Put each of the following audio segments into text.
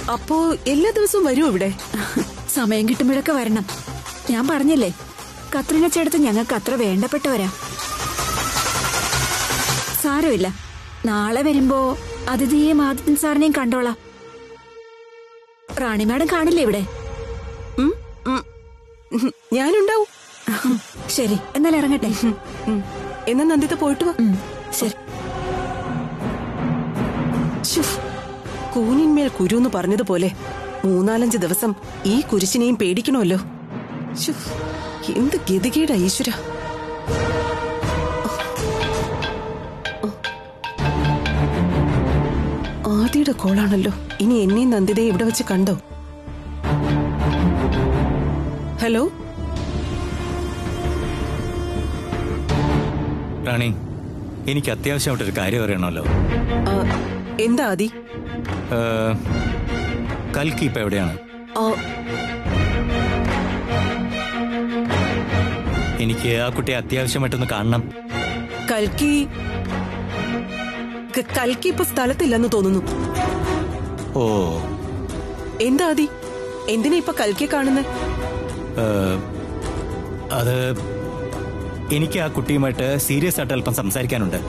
അപ്പോ എല്ലാ ദിവസവും വരും ഇവിടെ സമയം കിട്ടുമ്പോഴൊക്കെ വരണം ഞാൻ പറഞ്ഞില്ലേ കത്രിന ചേട്ടത്ത് ഞങ്ങൾക്ക് അത്ര വേണ്ടപ്പെട്ടവരാ സാരമില്ല നാളെ വരുമ്പോ അതിഥിയെയും ആദിത്യൻ സാറിനെയും കണ്ടോളാം റാണി മാഡം കാണില്ലേ ഇവിടെ ഉം, ഉം. ഉം, ഞാനുണ്ടാവും ശരി എന്നാൽ ഇറങ്ങട്ടെ ഉം. എന്നാ നന്ദിത പോയിട്ട് വാ ഉം, ശരി ശ്ശോ, കൂനിന്മേൽ കുരു എന്ന് പറഞ്ഞതുപോലെ മൂന്നാലഞ്ച് ദിവസം ഈ കുരിശിനെയും പേടിക്കണമല്ലോ ശ്ശോ, എന്ത് ഗതികേടാ ഈശ്വര ആദിയുടെ കോളാണല്ലോ ഇനി എന്നെയും നന്ദിതയെ ഇവിടെ വെച്ച് കണ്ടോ ഹലോ റാണി എനിക്ക് അത്യാവശ്യമായിട്ടൊരു കാര്യം അറിയണമല്ലോ ആ, എന്താ ആദി ഏഹ്, കൽക്കി ഇപ്പൊ എവിടെയാണ് ആ, എനിക്ക് ആ കുട്ടിയെ അത്യാവശ്യമായിട്ടൊന്ന് കാണണം കൽക്കി ക- കൽക്കി ഇപ്പൊ സ്ഥലത്തില്ലെന്ന് തോന്നുന്നു ഓ എന്താ ആദി എന്തിനാ ഇപ്പൊ കൽക്കിയെ കാണുന്നത് ഏഹ്, അത് എനിക്ക് ആ കുട്ടിയുമായിട്ട് സീരിയസ് ആയിട്ട് അല്പം സംസാരിക്കാനുണ്ട്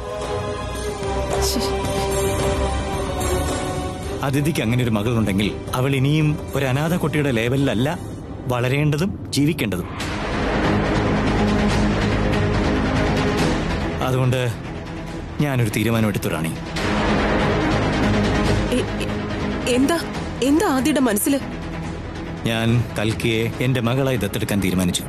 അതിഥിക്ക് അങ്ങനെ ഒരു മകളുണ്ടെങ്കിൽ അവൾ ഇനിയും ഒരു അനാഥ കുട്ടിയുടെ ലേവലിലല്ല വളരേണ്ടതും ജീവിക്കേണ്ടതും അതുകൊണ്ട് ഞാനൊരു തീരുമാനം എടുത്തു റാണി എ- എ- എന്താ എന്താ ആദിയുടെ മനസ്സില് ഞാൻ കൽക്കിയെ എന്റെ മകളായി ദത്തെടുക്കാൻ തീരുമാനിച്ചു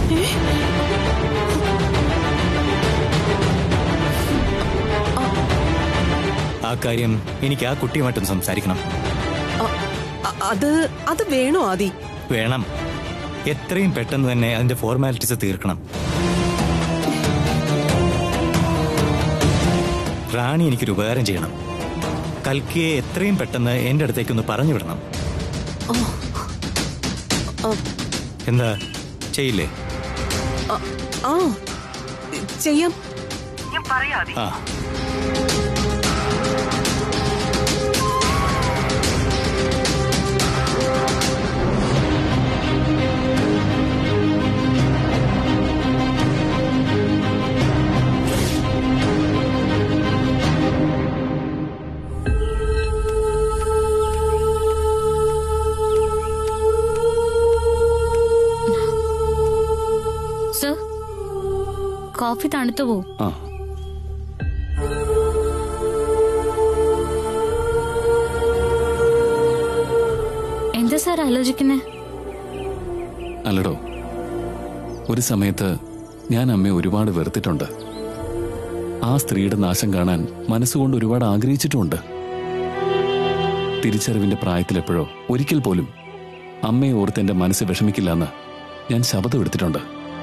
ആ കാര്യം എനിക്ക് ആ കുട്ടിയുമായിട്ടൊന്ന് സംസാരിക്കണം അ- അ- അത് അത് വേണോ ആദി വേണം എത്രയും പെട്ടെന്ന് തന്നെ അതിന്റെ ഫോർമാലിറ്റീസ് തീർക്കണം റാണി എനിക്കൊരു ഉപകാരം ചെയ്യണം കൽക്കിയെ എത്രയും പെട്ടെന്ന് എന്റെ അടുത്തേക്കൊന്ന് പറഞ്ഞു വിടണം ആ, എന്താ ചെയ്യില്ലേ ആ, ആ ചെയ്യാം ആ സർ കോഫി തണുത്തു പോവും ആ എന്താ സാർ ആലോചിക്കുന്നേ അല്ലടോ ഒരു സമയത്ത് ഞാൻ അമ്മയെ ഒരുപാട് വെറുത്തിട്ടുണ്ട് ആ സ്ത്രീയുടെ നാശം കാണാൻ മനസ്സുകൊണ്ട് ഒരുപാട് ആഗ്രഹിച്ചിട്ടുമുണ്ട് തിരിച്ചറിവിന്റെ പ്രായത്തിലെപ്പോഴോ ഒരിക്കൽ പോലും അമ്മയെ ഓർത്ത് എന്റെ മനസ്സ് വിഷമിക്കില്ലെന്ന് ഞാൻ ശപഥം എടുത്തിട്ടുണ്ട്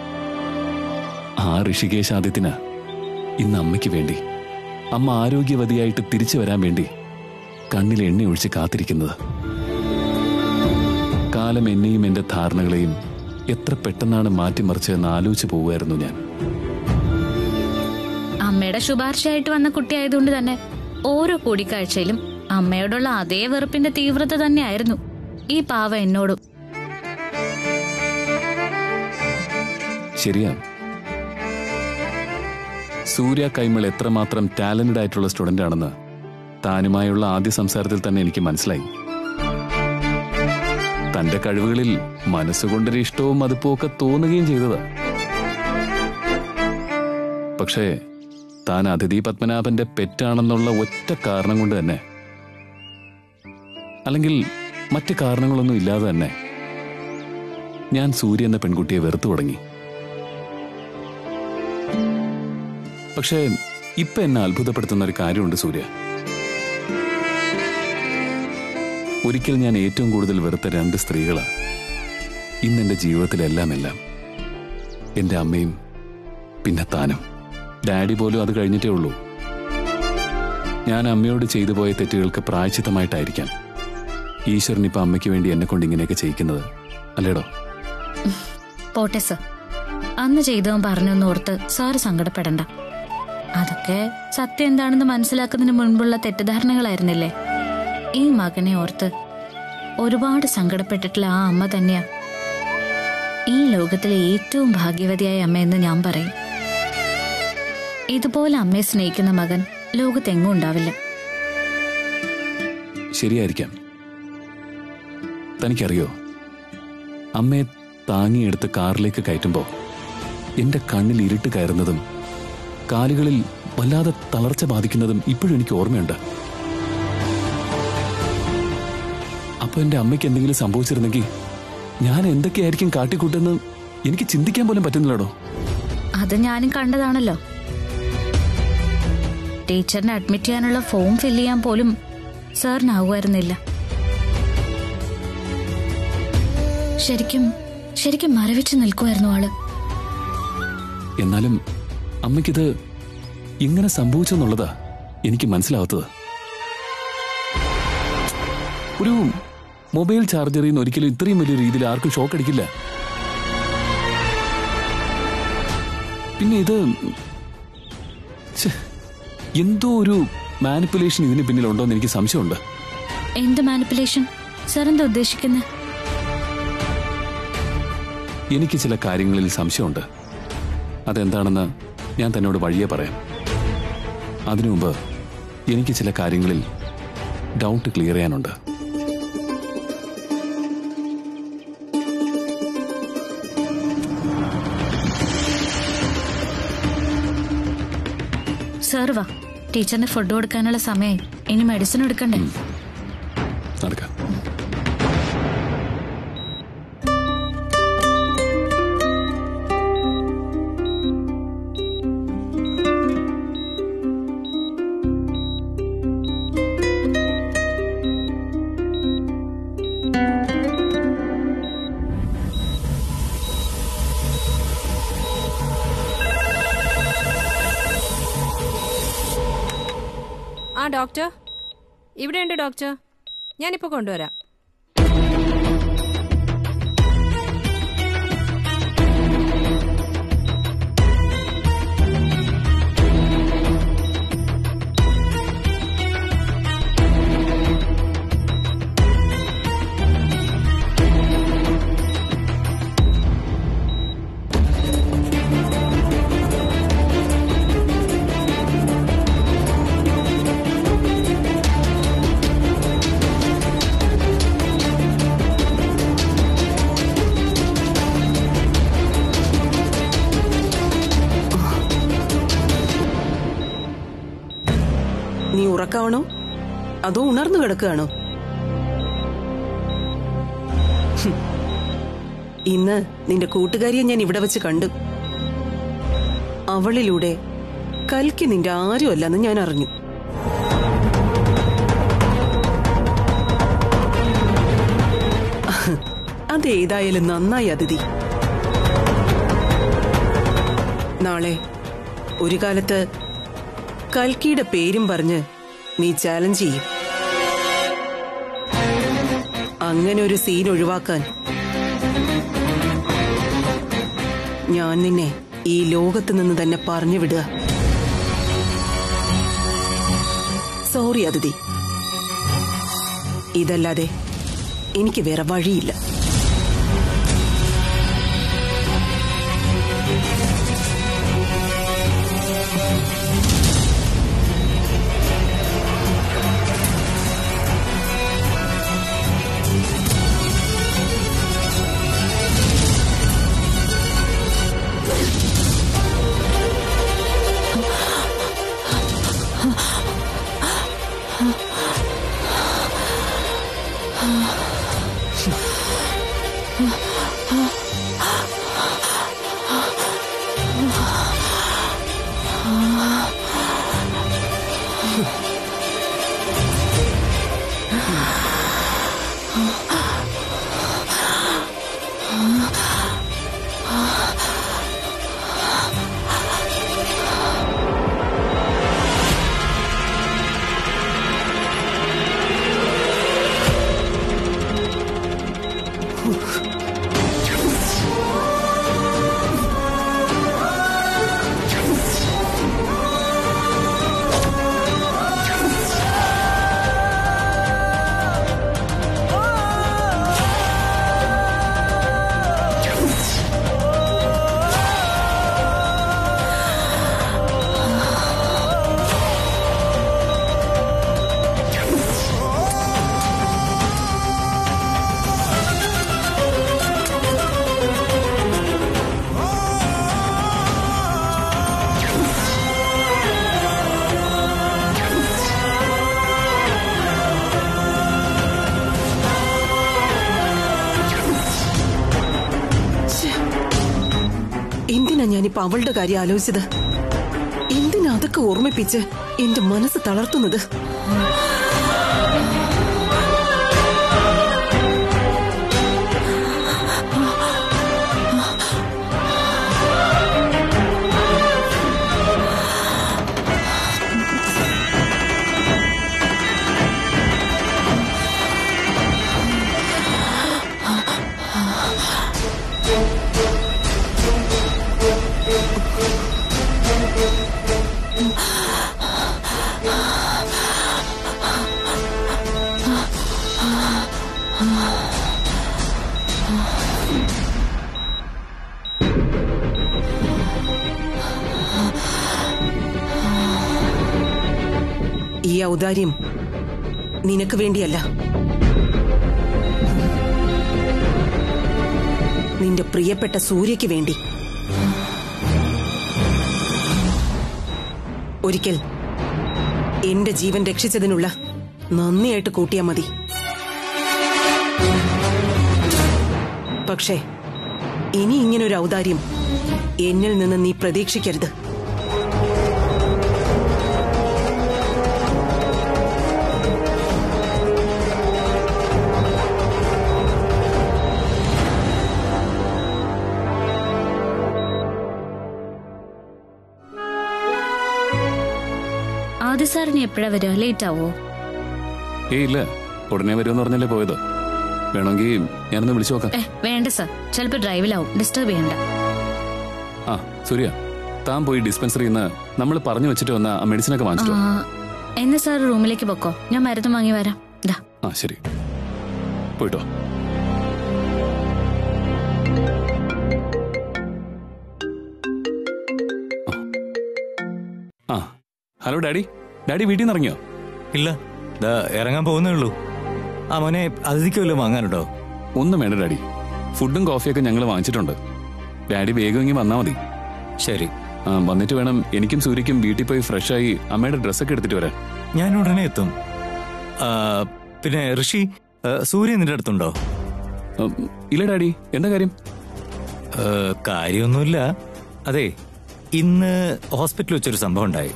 ആ ഋഷികേശ് ആദിത്യന് ഇന്ന് അമ്മയ്ക്ക് വേണ്ടി അമ്മ ആരോഗ്യവതിയായിട്ട് തിരിച്ചു വരാൻ വേണ്ടി കണ്ണിൽ എണ്ണ ഒഴിച്ച് കാത്തിരിക്കുന്നത് കാലം എന്നെയും എന്റെ ധാരണകളെയും എത്ര പെട്ടെന്നാണ് മാറ്റിമറിച്ചതെന്ന് ആലോചിച്ച് പോവുമായിരുന്നു ഞാൻ അമ്മയുടെ ശുപാർശയായിട്ട് വന്ന കുട്ടിയായതുകൊണ്ട് തന്നെ ഓരോ കൂടിക്കാഴ്ചയിലും അമ്മയോടുള്ള അതേ വെറുപ്പിന്റെ തീവ്രത തന്നെയായിരുന്നു ഈ പാവ എന്നോടും ശരിയാണ് സൂര്യ കൈമൾ എത്രമാത്രം ടാലന്റഡ് ആയിട്ടുള്ള സ്റ്റുഡന്റ് ആണെന്ന് താനുമായുള്ള ആദ്യ സംസാരത്തിൽ തന്നെ എനിക്ക് മനസ്സിലായി തന്റെ കഴിവുകളിൽ മനസ്സുകൊണ്ടൊരു ഇഷ്ടവും മതിപ്പുമൊക്കെ തോന്നുകയും ചെയ്തത് പക്ഷേ താൻ അതിഥി പത്മനാഭന്റെ പെറ്റാണെന്നുള്ള ഒറ്റ കാരണം കൊണ്ട് തന്നെ അല്ലെങ്കിൽ മറ്റ് കാരണങ്ങളൊന്നും ഇല്ലാതെ തന്നെ ഞാൻ സൂര്യ എന്ന പെൺകുട്ടിയെ വെറുത്തു തുടങ്ങി പക്ഷേ ഇപ്പൊ എന്നെ അത്ഭുതപ്പെടുത്തുന്ന ഒരു കാര്യമുണ്ട് സൂര്യ ഒരിക്കൽ ഞാൻ ഏറ്റവും കൂടുതൽ വെറുത്ത രണ്ട് സ്ത്രീകളാ ഇന്ന് എന്റെ ജീവിതത്തിലെല്ലാം എല്ലാം എന്റെ അമ്മയും പിന്നെ താനും ഡാഡി പോലും അത് കഴിഞ്ഞിട്ടേ ഉള്ളൂ ഞാൻ അമ്മയോട് ചെയ്തു പോയ തെറ്റുകൾക്ക് പ്രായച്ചിത്തമായിട്ടായിരിക്കാം ഈശ്വരൻ ഇപ്പൊ അമ്മയ്ക്ക് വേണ്ടി എന്നെ കൊണ്ട് ഇങ്ങനെയൊക്കെ ചെയ്യിക്കുന്നത് അല്ലേടോ പോട്ടെ സർ അന്ന് ചെയ്തവൻ പറഞ്ഞൊന്ന് ഓർത്ത് സാറ് സങ്കടപ്പെടണ്ട അതൊക്കെ സത്യം എന്താണെന്ന് മനസ്സിലാക്കുന്നതിന് മുൻപുള്ള തെറ്റിദ്ധാരണകളായിരുന്നില്ലേ ഈ മകനെ ഓർത്ത് ഒരുപാട് സങ്കടപ്പെട്ടിട്ടുള്ള ആ അമ്മ തന്നെയാ ഈ ലോകത്തിലെ ഏറ്റവും ഭാഗ്യവതിയായ അമ്മയെന്ന് ഞാൻ പറയും ഇതുപോലെ അമ്മയെ സ്നേഹിക്കുന്ന മകൻ ലോകത്തെങ്ങും ഉണ്ടാവില്ല ശരിയായിരിക്കാം തനിക്കറിയോ അമ്മയെ താങ്ങിയെടുത്ത് കാറിലേക്ക് കയറ്റുമ്പോൾ എന്റെ കണ്ണിൽ ഇരുട്ട് കയറുന്നതും കാലുകളിൽ വല്ലാതെ തളർച്ച ബാധിക്കുന്നതും ഇപ്പോഴും എനിക്ക് ഓർമ്മയുണ്ട് അപ്പൊ എന്റെ അമ്മയ്ക്ക് എന്തെങ്കിലും സംഭവിച്ചിരുന്നെങ്കിൽ ഞാൻ എന്തൊക്കെയായിരിക്കും കാട്ടിക്കൂട്ടെന്ന് എനിക്ക് ചിന്തിക്കാൻ പോലും പറ്റുന്നില്ലടോ അത് ഞാനും കണ്ടതാണല്ലോ ടീച്ചറിനെ അഡ്മിറ്റ് ചെയ്യാനുള്ള ഫോം ഫില്ല് ചെയ്യാൻ പോലും സാറിനാവുമായിരുന്നില്ല ശരിക്കും ശരിക്കും മരവിച്ച് നിൽക്കുമായിരുന്നു ആള് എന്നാലും അമ്മയ്ക്കിത് ഇങ്ങനെ സംഭവിച്ചെന്നുള്ളതാ എനിക്ക് മനസ്സിലാവാത്തത് ഒരു മൊബൈൽ ചാർജറിൽ നിന്ന് ഒരിക്കലും ഇത്രയും വലിയ രീതിയിൽ ആർക്കും ഷോക്ക് അടിക്കില്ല പിന്നെ ഇത് ഛെ, എന്തോ ഒരു മാനിപ്പുലേഷൻ ഇതിന് പിന്നിലുണ്ടോന്ന് എനിക്ക് സംശയമുണ്ട് എന്ത് മാനിപ്പുലേഷൻ സാർ എന്താ ഉദ്ദേശിക്കുന്നത് എനിക്ക് ചില കാര്യങ്ങളിൽ സംശയമുണ്ട് അതെന്താണെന്ന് ഞാൻ തന്നോട് വഴിയെ പറയാം അതിനു മുമ്പ് എനിക്ക് ചില കാര്യങ്ങളിൽ ഡൗട്ട് ക്ലിയർ ചെയ്യാനുണ്ട് സാർ വാ ടീച്ചറിന് ഫുഡ് കൊടുക്കാനുള്ള സമയമായി ഇനി മെഡിസിൻ എടുക്കണ്ടേ നടക്കാം ആ ഡോക്ടർ ഇവിടെയുണ്ട് ഡോക്ടർ ഞാനിപ്പോൾ കൊണ്ടുവരാം നീ ഉറക്കാവണോ അതോ ഉണർന്നു കിടക്കുകയാണോ ഹും. ഇന്ന് നിന്റെ കൂട്ടുകാരിയെ ഞാൻ ഇവിടെ വെച്ച് കണ്ടു അവളിലൂടെ കൽക്കി നിന്റെ ആരുമല്ലെന്ന് ഞാൻ അറിഞ്ഞു അതേതായാലും നന്നായി അതിഥി നാളെ ഒരു കാലത്ത് കൽക്കിയുടെ പേരും പറഞ്ഞ് നീ ചാലഞ്ച് ചെയ്യും അങ്ങനെ ഒരു സീൻ ഒഴിവാക്കാൻ ഞാൻ നിന്നെ ഈ ലോകത്ത് നിന്ന് തന്നെ പറഞ്ഞു വിടുക സോറി അതിഥി ഇതല്ലാതെ എനിക്ക് വേറെ വഴിയില്ല ഞാനിപ്പോ അവളുടെ കാര്യം ആലോചിച്ചത് എന്തിനാ അതൊക്കെ ഓർമ്മിപ്പിച്ച് എന്റെ മനസ്സ് തളർത്തുന്നത് ഈ ഔദാര്യം നിനക്ക് വേണ്ടിയല്ല നിന്റെ പ്രിയപ്പെട്ട സൂര്യയ്ക്ക് വേണ്ടി ഒരിക്കൽ എന്റെ ജീവൻ രക്ഷിച്ചതിനുള്ള നന്ദിയായിട്ട് കൂട്ടിയാ മതി പക്ഷേ ഇനി ഇങ്ങനൊരു ഔദാര്യം എന്നിൽ നിന്ന് നീ പ്രതീക്ഷിക്കരുത് ആദ്യ സാറിന് എപ്പോഴാ വരിക ലേറ്റ് ആവോ ഏയ് ഇല്ല ഉടനെ വരുമെന്ന് പറഞ്ഞല്ലേ പോയത് വേണമെങ്കിൽ ഞാനൊന്ന് വിളിച്ചു നോക്കാം ഏ വേണ്ട സാർ ചിലപ്പോൾ ഡ്രൈവിലാവും ഡിസ്റ്റർബ് ചെയ്യണ്ട ആ സൂര്യ താൻ പോയി ഡിസ്പെൻസറിയിൽ നിന്ന് നമ്മൾ പറഞ്ഞു വെച്ചിട്ട് വന്ന ആ മെഡിസിനൊക്കെ ആ, വാങ്ങിച്ചിട്ടോ എന്നാ സാർ റൂമിലേക്ക് പൊക്കോ ഞാൻ മരുന്ന് വാങ്ങി വരാം ദാ ആ ശരി പോയിട്ടോ ആ ഹലോ ഡാഡി ഡാഡി വീട്ടിൽ നിന്ന് ഇറങ്ങിയോ ഇല്ല ദാ ഇറങ്ങാൻ പോകുന്നേ ഉള്ളൂ ആ മോനെ അതിഥിക്ക് വല്ലതും വാങ്ങാനുണ്ടോ ഒന്നും വേണ്ട ഡാഡി ഫുഡും കോഫിയൊക്കെ ഞങ്ങൾ വാങ്ങിച്ചിട്ടുണ്ട് ഡാഡി വേഗം ഇങ്ങി വന്നാൽ മതി ശരി ആ വന്നിട്ട് വേണം എനിക്കും സൂര്യക്കും വീട്ടിൽ പോയി ഫ്രഷായി അമ്മയുടെ ഡ്രസ്സൊക്കെ എടുത്തിട്ട് വരാൻ ഞാൻ ഉടനെ എത്തും ആ, പിന്നെ ഋഷി ആ, സൂര്യ നിന്റെ അടുത്തുണ്ടോ ഉം, ഇല്ല ഡാഡി എന്താ കാര്യം ആ, കാര്യമൊന്നുമില്ല അതെ ഇന്ന് ഹോസ്പിറ്റലിൽ വെച്ചൊരു സംഭവം ഉണ്ടായി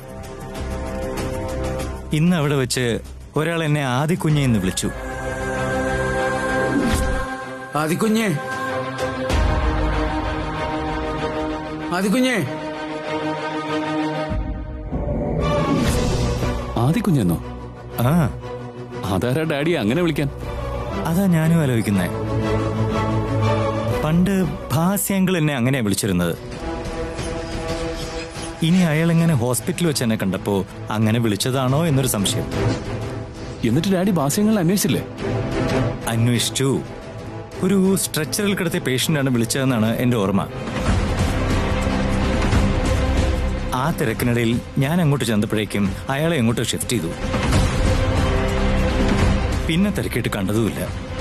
ഇന്ന് അവിടെ വെച്ച് ഒരാൾ എന്നെ ആദിക്കുഞ്ഞെ എന്ന് വിളിച്ചു ആദിക്കുഞ്ഞേ ആദിക്കുഞ്ഞേ ആദ്യ കുഞ്ഞെന്നോ ആ അതാരാ ഡാഡി അങ്ങനെ വിളിക്കാൻ അതാ ഞാനും ആലോചിക്കുന്നേ പണ്ട് ഭാസ്യങ്കിൾ എന്നെ അങ്ങനെയാ വിളിച്ചിരുന്നത് ഇനി അയാൾ എങ്ങനെ ഹോസ്പിറ്റലിൽ വെച്ച് എന്നെ കണ്ടപ്പോ അങ്ങനെ വിളിച്ചതാണോ എന്നൊരു സംശയം എന്നിട്ട് ഡാഡി ഭാസ്യങ്ങൾ അന്വേഷിച്ചില്ലേ അന്വേഷിച്ചു ഒരു സ്ട്രെച്ചറിൽ കിടത്തിയ പേഷ്യന്റാണ് വിളിച്ചതെന്നാണ് എന്റെ ഓർമ്മ ആ തിരക്കിനിടയിൽ ഞാൻ അങ്ങോട്ട് ചെന്നപ്പോഴേക്കും അയാളെ അങ്ങോട്ട് ഷിഫ്റ്റ് ചെയ്തു പിന്നെ തിരക്കിയിട്ട് കണ്ടതുമില്ല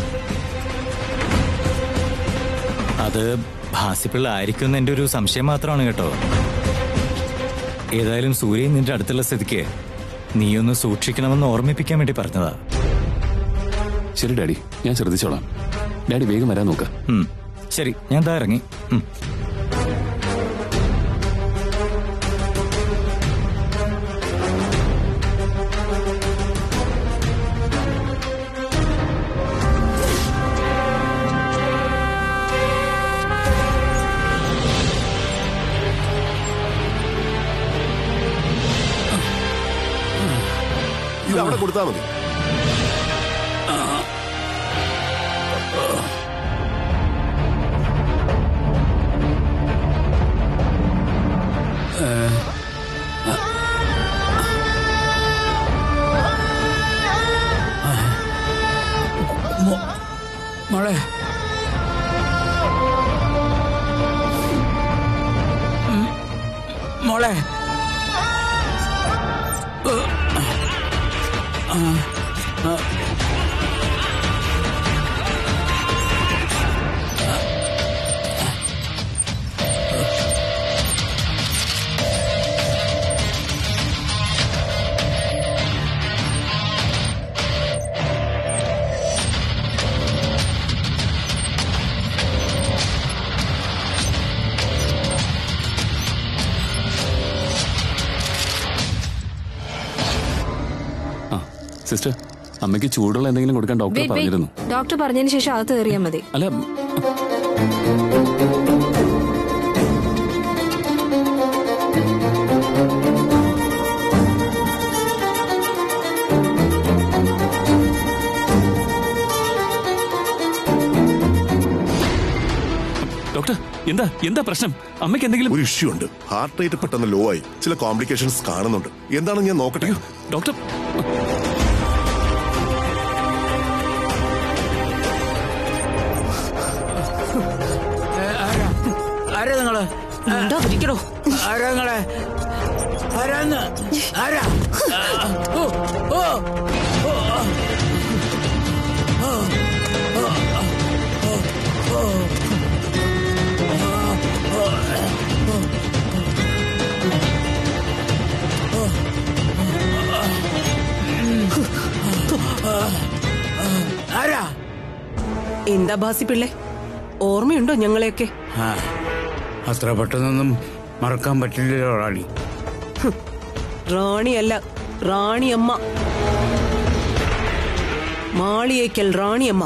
അത് ഭാസിപ്പിള്ള ആയിരിക്കും എന്റെ ഒരു സംശയം മാത്രമാണ് കേട്ടോ ഏതായാലും സൂര്യൻ നിന്റെ അടുത്തുള്ള സ്ഥിതിക്ക് നീയൊന്ന് സൂക്ഷിക്കണമെന്ന് ഓർമ്മിപ്പിക്കാൻ വേണ്ടി പറഞ്ഞതാ ശരി ഡാഡി ഞാൻ ശ്രദ്ധിച്ചോളാം ഡാഡി വേഗം വരാൻ നോക്ക ഉം. ശരി ഞാൻ ദാ ഇറങ്ങി ഉം. ഇത് അവിടെ കൊടുത്താൽ മതി മോളെ ഉം, മോളെ സിസ്റ്റർ അമ്മയ്ക്ക് ചൂടുള്ള എന്തെങ്കിലും കൊടുക്കാൻ ഡോക്ടർ Wait, wait. പറഞ്ഞിരുന്നു ഡോക്ടർ പറഞ്ഞതിന് ശേഷം അകത്ത് കയറിയാൽ മതി അല്ല ഡോക്ടർ എന്താ എന്താ പ്രശ്നം അമ്മയ്ക്ക് എന്തെങ്കിലും ഒരു ഇഷ്യൂ ഉണ്ട് ഹാർട്ട് റേറ്റ് പെട്ടെന്ന് ലോ ആയി ചില കോംപ്ലിക്കേഷൻസ് കാണുന്നുണ്ട് എന്താണെന്ന് ഞാൻ നോക്കട്ടെ ഡോക്ടർ ഏ, ആരാ ആരാ നിങ്ങള് ഉണ്ടാതിരിക്കണോ ആരാ നിങ്ങളെ ആരാന്ന് ആരാ ആ, ഓ ഓ ഓ, ആ. ഓ, ഓ, ഓ, ഓ, ആരാ എന്താ ബാസി പിള്ളെ ഓർമ്മയുണ്ടോ ഞങ്ങളെയൊക്കെ ആ അത്ര പെട്ടെന്നൊന്നും മറക്കാൻ പറ്റില്ലല്ലോ റാണി റാണിയല്ല റാണിയമ്മ മാളിയേക്കൽ റാണിയമ്മ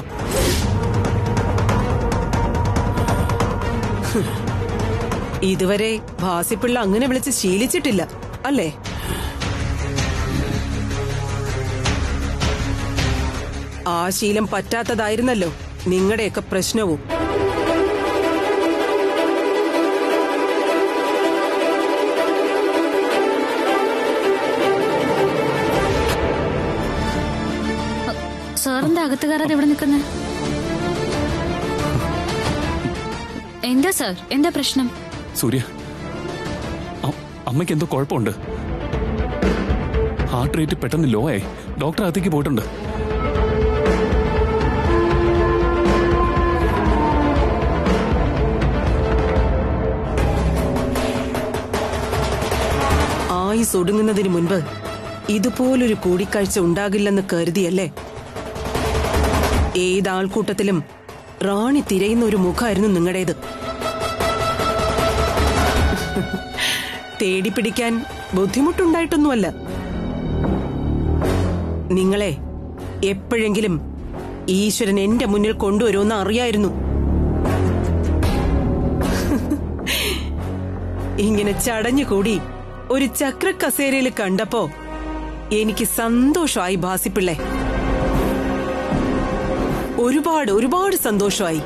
ഹ്. ഇതുവരെ ഭാസിപ്പിള്ള അങ്ങനെ വിളിച്ച് ശീലിച്ചിട്ടില്ല അല്ലേ ആ ശീലം പറ്റാത്തതായിരുന്നല്ലോ നിങ്ങളുടെയൊക്കെ പ്രശ്നവും സാറിന്റെ അകത്ത് കയറാതെ ഇവിടെ നിൽക്കുന്നത് എന്താ സാർ എന്താ പ്രശ്നം സൂര്യ അ- അമ്മയ്ക്ക് എന്തോ കുഴപ്പമുണ്ട് ഹാർട്ട് റേറ്റ് പെട്ടെന്ന് ലോ ആയി ഡോക്ടർ അകത്തേക്ക് പോയിട്ടുണ്ട് ആയുസ് ഒടുങ്ങുന്നതിന് മുൻപ് ഇതുപോലൊരു കൂടിക്കാഴ്ച ഉണ്ടാകില്ലെന്ന് കരുതിയല്ലേ ഏതാൾക്കൂട്ടത്തിലും റാണി തിരയുന്ന ഒരു മുഖമായിരുന്നു നിങ്ങളുടേത് തേടിപ്പിടിക്കാൻ ബുദ്ധിമുട്ടുണ്ടായിട്ടൊന്നുമല്ല നിങ്ങളെ എപ്പോഴെങ്കിലും ഈശ്വരൻ എന്റെ മുന്നിൽ കൊണ്ടുവരുമെന്ന് അറിയായിരുന്നു ഇങ്ങനെ ചടഞ്ഞുകൂടി ഒരു ചക്രക്കസേരയിൽ കണ്ടപ്പോ എനിക്ക് സന്തോഷമായി ഭാസിപ്പിള്ളെ ഒരുപാട് ഒരുപാട് സന്തോഷമായി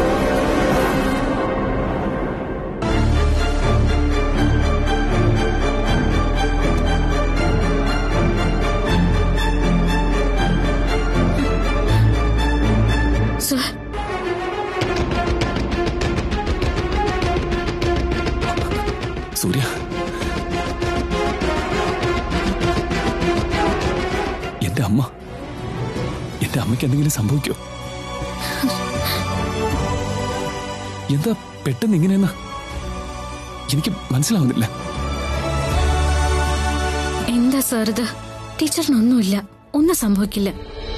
സാർ സൂര്യ എന്റെ അമ്മ എന്റെ അമ്മയ്ക്ക് എന്തെങ്കിലും സംഭവിക്കോ എന്താ പെട്ടെന്ന് ഇങ്ങനെയെന്ന് എനിക്ക് മനസ്സിലാവുന്നില്ല എന്താ സാർ ഇത് ടീച്ചറിനൊന്നുമില്ല ഒന്നും സംഭവിക്കില്ല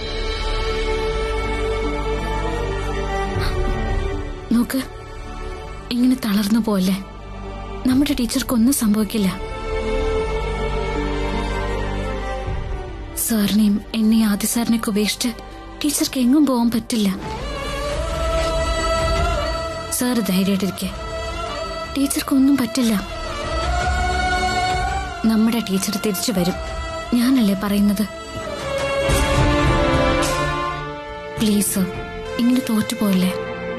നോക്ക് ഇങ്ങനെ തളർന്നു പോലെ നമ്മുടെ ടീച്ചർക്ക് ഒന്നും സംഭവിക്കില്ല സാറിനെയും എന്നെയും ആദ്യ സാറിനെയൊക്കെ ഉപേക്ഷിച്ച് ടീച്ചർക്ക് എങ്ങും പോകാൻ പറ്റില്ല സാർ ധൈര്യമായിട്ടിരിക്കെ ടീച്ചർക്ക് ഒന്നും പറ്റില്ല നമ്മുടെ ടീച്ചർ തിരിച്ചു വരും ഞാനല്ലേ പറയുന്നത് പ്ലീസ് ഇങ്ങനെ തോറ്റുപോയല്ലേ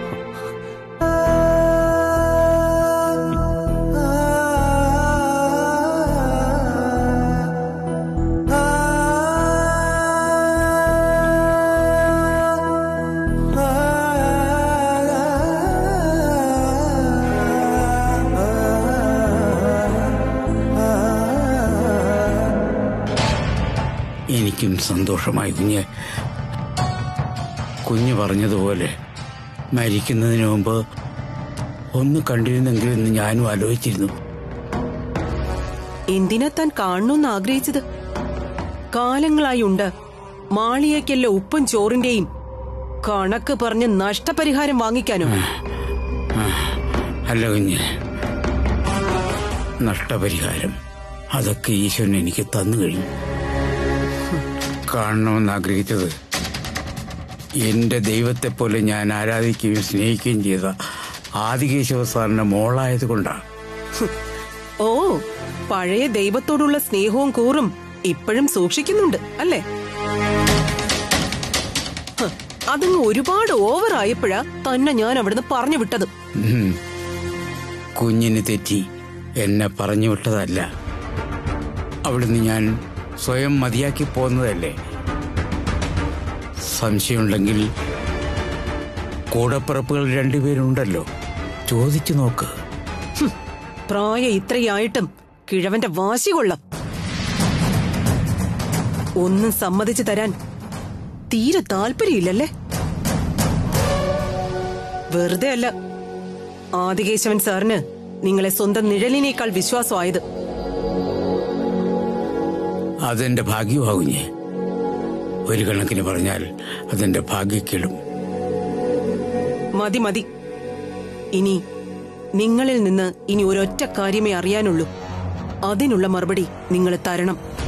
എനിക്കും സന്തോഷമായി കുഞ്ഞ് കുഞ്ഞ് പറഞ്ഞതുപോലെ മരിക്കുന്നതിന് മുമ്പ് ഒന്ന് കണ്ടിരുന്നെങ്കിൽ എന്ന് ഞാനും ആലോചിച്ചിരുന്നു എന്തിനാ താൻ കാണണമെന്ന് ആഗ്രഹിച്ചത് കാലങ്ങളായി ഉണ്ട് മാളിയേക്കല്ല ഉപ്പും ചോറിന്റെയും കണക്ക് പറഞ്ഞ് നഷ്ടപരിഹാരം വാങ്ങിക്കാനോ അല്ല കുഞ്ഞ് നഷ്ടപരിഹാരം അതൊക്കെ ഈശ്വരൻ എനിക്ക് തന്നു കഴിഞ്ഞു കാണണമെന്ന് ആഗ്രഹിച്ചത് എന്റെ ദൈവത്തെ പോലെ ഞാൻ ആരാധിക്കുകയും സ്നേഹിക്കുകയും ചെയ്ത ആദികേശവ സാറിന്റെ മോളായത് കൊണ്ടാണ് ഓ പഴയ ദൈവത്തോടുള്ള സ്നേഹവും കൂറും ഇപ്പോഴും സൂക്ഷിക്കുന്നുണ്ട് അല്ലേ ഹ്, അതങ്ങ് ഒരുപാട് ഓവർ ആയപ്പോഴാ തന്നെ ഞാൻ അവിടുന്ന് പറഞ്ഞു വിട്ടത് കുഞ്ഞിന് തെറ്റി എന്നെ പറഞ്ഞു വിട്ടതല്ല അവിടുന്ന് ഞാൻ സ്വയം മതിയാക്കി പോന്നതല്ലേ സംശയമുണ്ടെങ്കിൽ കൂടപ്പിറപ്പുകൾ രണ്ടുപേരുണ്ടല്ലോ ചോദിച്ചു നോക്ക് പ്രായം ഇത്രയായിട്ടും കിഴവന്റെ വാശി കൊള്ളാം ഒന്നും സമ്മതിച്ചു തരാൻ തീരെ താല്പര്യമില്ലല്ലേ വെറുതെ അല്ല ആദികേശവൻ സാറിന് നിങ്ങളെ സ്വന്തം നിഴലിനേക്കാൾ വിശ്വാസമായത് അതെന്റെ ഭാഗ്യമാകും ഞാൻ ഒരു കണക്കിന് പറഞ്ഞാൽ അതെന്റെ ഭാഗ്യക്കേടും മതി മതി ഇനി നിങ്ങളിൽ നിന്ന് ഇനി ഒരൊറ്റ കാര്യമേ അറിയാനുള്ളൂ അതിനുള്ള മറുപടി നിങ്ങൾ തരണം